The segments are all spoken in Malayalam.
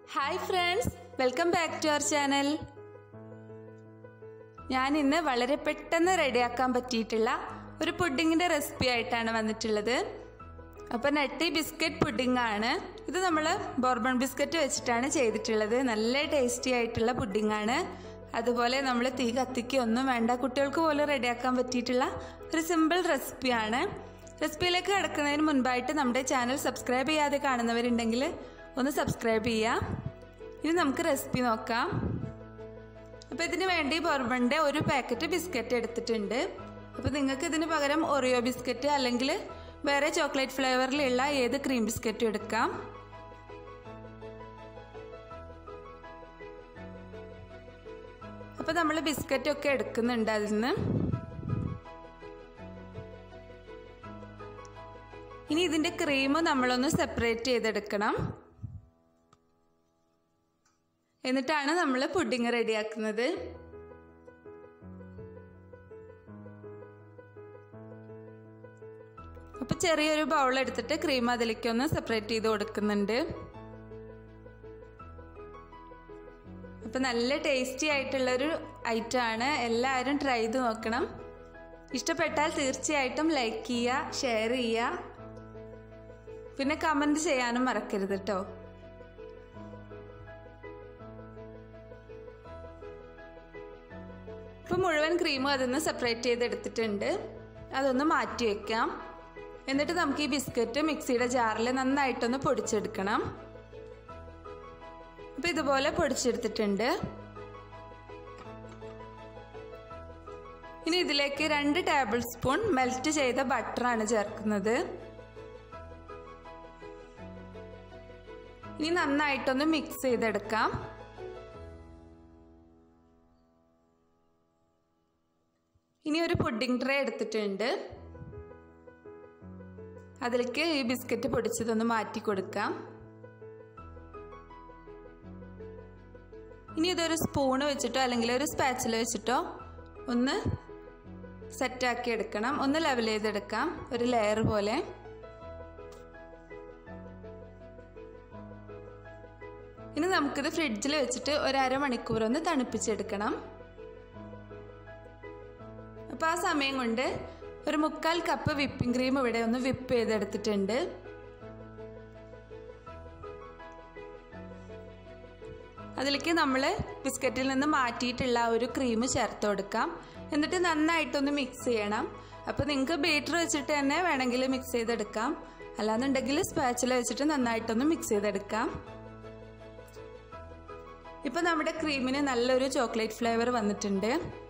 hi friends welcome back to our channel ഞാൻ ഇന്ന് വളരെ പെട്ടെന്ന് റെഡിയാക്കാൻ പറ്റിയിട്ടുള്ള ഒരു പുഡിങ്ങിൻ്റെ റെസിപ്പി ആയിട്ടാണ് വന്നിട്ടുള്ളത് അപ്പോൾ നട്ടി ബിസ്ക്കറ്റ് പുഡിംഗ് ആണ് ഇത് നമ്മൾ ബോർബൺ ബിസ്ക്കറ്റ് വെച്ചിട്ടാണ് ചെയ്തിട്ടുള്ളത് നല്ല ടേസ്റ്റി ആയിട്ടുള്ള പുഡിംഗ് ആണ് അതുപോലെ നമ്മൾ തീ കത്തിക്ക് ഒന്നും വേണ്ട കുട്ടികൾക്ക് പോലും റെഡിയാക്കാൻ പറ്റിയിട്ടുള്ള ഒരു സിമ്പിൾ റെസിപ്പിയാണ് റെസിപ്പിയിലേക്ക് കിടക്കുന്നതിന് മുൻപായിട്ട് നമ്മുടെ ചാനൽ സബ്സ്ക്രൈബ് ചെയ്യാതെ കാണുന്നവരുണ്ടെങ്കിൽ ഒന്ന് സബ്സ്ക്രൈബ് ചെയ്യുക ഇനി നമുക്ക് റെസിപ്പി നോക്കാം അപ്പോൾ ഇതിന് വേണ്ടി ബോർബണിൻ്റെ ഒരു പാക്കറ്റ് ബിസ്ക്കറ്റ് എടുത്തിട്ടുണ്ട് അപ്പോൾ നിങ്ങൾക്ക് ഇതിന് പകരം ഒറിയോ ബിസ്ക്കറ്റ് അല്ലെങ്കിൽ വേറെ ചോക്ലേറ്റ് ഫ്ലേവറിലുള്ള ഏത് ക്രീം ബിസ്ക്കറ്റും എടുക്കാം അപ്പോൾ നമ്മൾ ബിസ്ക്കറ്റൊക്കെ എടുക്കുന്നുണ്ട് അതിൽ നിന്ന് ഇനി ഇതിൻ്റെ ക്രീം നമ്മളൊന്ന് സെപ്പറേറ്റ് ചെയ്തെടുക്കണം എന്നിട്ടാണ് നമ്മൾ പുഡിങ് റെഡിയാക്കുന്നത് അപ്പോൾ ചെറിയൊരു ബൗൾ എടുത്തിട്ട് ക്രീം അതിലേക്ക് ഒന്ന് സെപ്പറേറ്റ് ചെയ്ത് കൊടുക്കുന്നുണ്ട് അപ്പോൾ നല്ല ടേസ്റ്റി ആയിട്ടുള്ളൊരു ഐറ്റം ആണ് എല്ലാവരും ട്രൈ ചെയ്ത് നോക്കണം ഇഷ്ടപ്പെട്ടാൽ തീർച്ചയായിട്ടും ലൈക്ക് ചെയ്യുക ഷെയർ ചെയ്യുക പിന്നെ കമൻറ്റ് ചെയ്യാനും മറക്കരുത് കേട്ടോ ഇപ്പോൾ മുഴുവൻ ക്രീമും അതിൽ നിന്ന് സെപ്പറേറ്റ് ചെയ്തെടുത്തിട്ടുണ്ട് അതൊന്ന് മാറ്റി വെക്കാം എന്നിട്ട് നമുക്ക് ഈ ബിസ്ക്കറ്റ് മിക്സിയുടെ ജാറിൽ നന്നായിട്ടൊന്ന് പൊടിച്ചെടുക്കണം അപ്പോൾ ഇതുപോലെ പൊടിച്ചെടുത്തിട്ടുണ്ട് ഇനി ഇതിലേക്ക് രണ്ട് ടേബിൾ സ്പൂൺ മെൽറ്റ് ചെയ്ത ബട്ടറാണ് ചേർക്കുന്നത് ഇനി നന്നായിട്ടൊന്ന് മിക്സ് ചെയ്തെടുക്കാം ഇനി ഒരു പുഡിംഗ് ട്രേ എടുത്തിട്ടുണ്ട് അതിലേക്ക് ഈ ബിസ്ക്കറ്റ് പൊടിച്ചതൊന്ന് മാറ്റി കൊടുക്കാം ഇനി ഇതൊരു സ്പൂണ് വെച്ചിട്ടോ അല്ലെങ്കിൽ ഒരു സ്പാച്ചിൽ വെച്ചിട്ടോ ഒന്ന് സെറ്റാക്കി എടുക്കണം ഒന്ന് ലെവൽ ചെയ്തെടുക്കാം ഒരു ലെയർ പോലെ ഇനി നമുക്കിത് ഫ്രിഡ്ജിൽ വെച്ചിട്ട് ഒരു അരമണിക്കൂർ ഒന്ന് തണുപ്പിച്ചെടുക്കണം അപ്പോൾ ആ സമയം കൊണ്ട് ഒരു മുക്കാൽ കപ്പ് വിപ്പിംഗ് ക്രീം ഇവിടെ ഒന്ന് വിപ്പ് ചെയ്തെടുത്തിട്ടുണ്ട് അതിലേക്ക് നമ്മൾ ബിസ്ക്കറ്റിൽ നിന്ന് മാറ്റിയിട്ടുള്ള ഒരു ക്രീം ചേർത്ത് കൊടുക്കാം എന്നിട്ട് നന്നായിട്ടൊന്ന് മിക്സ് ചെയ്യണം അപ്പോൾ നിങ്ങൾക്ക് ബീറ്റർ വെച്ചിട്ട് തന്നെ വേണമെങ്കിൽ മിക്സ് ചെയ്തെടുക്കാം അല്ലാന്നുണ്ടെങ്കിൽ സ്പാച്ചിൽ വെച്ചിട്ട് നന്നായിട്ടൊന്ന് മിക്സ് ചെയ്തെടുക്കാം ഇപ്പം നമ്മുടെ ക്രീമിന് നല്ലൊരു ചോക്ലേറ്റ് ഫ്ലേവർ വന്നിട്ടുണ്ട്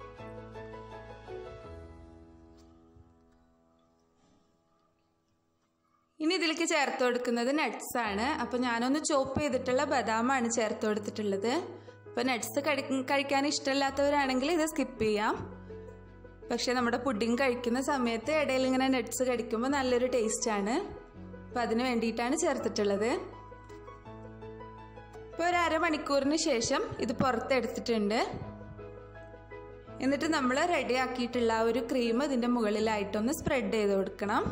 ഇനി ഇതിലേക്ക് ചേർത്ത് കൊടുക്കുന്നത് നട്ട്സ് ആണ് അപ്പോൾ ഞാനൊന്ന് ചോപ്പ് ചെയ്തിട്ടുള്ള ബദാമാണ് ചേർത്ത് കൊടുത്തിട്ടുള്ളത് അപ്പോൾ നട്ട്സ് കഴി കഴിക്കാൻ ഇഷ്ടമില്ലാത്തവരാണെങ്കിൽ ഇത് സ്കിപ്പ് ചെയ്യാം പക്ഷേ നമ്മുടെ പുഡിങ് കഴിക്കുന്ന സമയത്ത് ഇടയിൽ ഇങ്ങനെ നട്ട്സ് കഴിക്കുമ്പോൾ നല്ലൊരു ടേസ്റ്റാണ് അപ്പോൾ അതിന് വേണ്ടിയിട്ടാണ് ചേർത്തിട്ടുള്ളത് ഇപ്പോൾ ഒരു അരമണിക്കൂറിന് ശേഷം ഇത് പുറത്തെടുത്തിട്ടുണ്ട് എന്നിട്ട് നമ്മൾ റെഡിയാക്കിയിട്ടുള്ള ആ ഒരു ക്രീം ഇതിൻ്റെ മുകളിലായിട്ടൊന്ന് സ്പ്രെഡ് ചെയ്ത് കൊടുക്കണം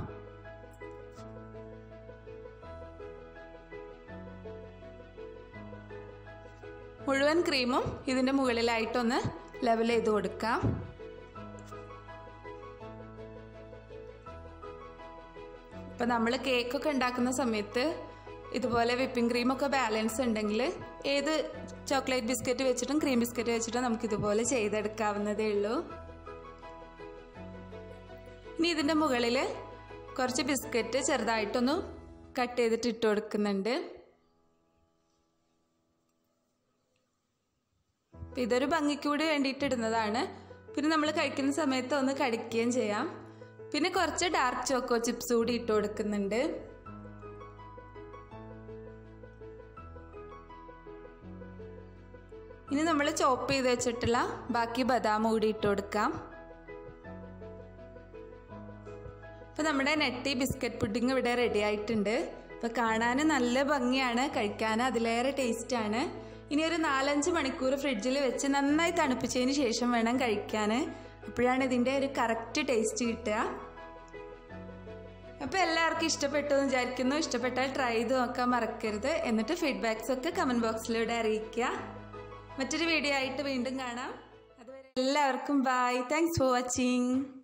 മുഴുവൻ ക്രീമും ഇതിൻ്റെ മുകളിലായിട്ടൊന്ന് ലെവൽ ചെയ്ത് കൊടുക്കാം ഇപ്പം നമ്മൾ കേക്കൊക്കെ ഉണ്ടാക്കുന്ന സമയത്ത് ഇതുപോലെ വിപ്പിംഗ് ക്രീമൊക്കെ ബാലൻസ് ഉണ്ടെങ്കിൽ ഏത് ചോക്ലേറ്റ് ബിസ്ക്കറ്റ് വെച്ചിട്ടും ക്രീം ബിസ്ക്കറ്റ് വെച്ചിട്ടും നമുക്ക് ഇതുപോലെ ചെയ്തെടുക്കാവുന്നതേ ഉള്ളൂ ഇനി ഇതിൻ്റെ മുകളിൽ കുറച്ച് ബിസ്ക്കറ്റ് ചെറുതായിട്ടൊന്ന് കട്ട് ചെയ്തിട്ട് ഇട്ട് കൊടുക്കുന്നുണ്ട് അപ്പം ഇതൊരു ഭംഗിക്ക് കൂടി വേണ്ടിയിട്ട് ഇടുന്നതാണ് പിന്നെ നമ്മൾ കഴിക്കുന്ന സമയത്ത് ഒന്ന് കടിക്കുകയും ചെയ്യാം പിന്നെ കുറച്ച് ഡാർക്ക് ചോക്കോ ചിപ്സ് കൂടി ഇട്ട് കൊടുക്കുന്നുണ്ട് ഇനി നമ്മൾ ചോപ്പ് ചെയ്ത് വെച്ചിട്ടുള്ള ബാക്കി ബദാം കൂടി ഇട്ട് കൊടുക്കാം അപ്പോൾ നമ്മുടെ നെട്ടി ബിസ്ക്കറ്റ് പുഡിംഗ് ഇവിടെ റെഡി ആയിട്ടുണ്ട് അപ്പോൾ കാണാൻ നല്ല ഭംഗിയാണ് കഴിക്കാൻ അതിലേറെ ടേസ്റ്റാണ് ഇനി ഒരു നാലഞ്ച് മണിക്കൂർ ഫ്രിഡ്ജിൽ വെച്ച് നന്നായി തണുപ്പിച്ചതിന് ശേഷം വേണം കഴിക്കാൻ അപ്പോഴാണ് ഇതിൻ്റെ ഒരു കറക്റ്റ് ടേസ്റ്റ് കിട്ടുക അപ്പോൾ എല്ലാവർക്കും ഇഷ്ടപ്പെട്ടു എന്ന് വിചാരിക്കുന്നു ഇഷ്ടപ്പെട്ടാൽ ട്രൈ ചെയ്ത് നോക്കാൻ മറക്കരുത് എന്നിട്ട് ഫീഡ്ബാക്സ് ഒക്കെ കമൻറ്റ് ബോക്സിലൂടെ അറിയിക്കുക മറ്റൊരു വീഡിയോ ആയിട്ട് വീണ്ടും കാണാം അതുവരെ എല്ലാവർക്കും ബൈ താങ്ക്സ് ഫോർ വാച്ചിങ്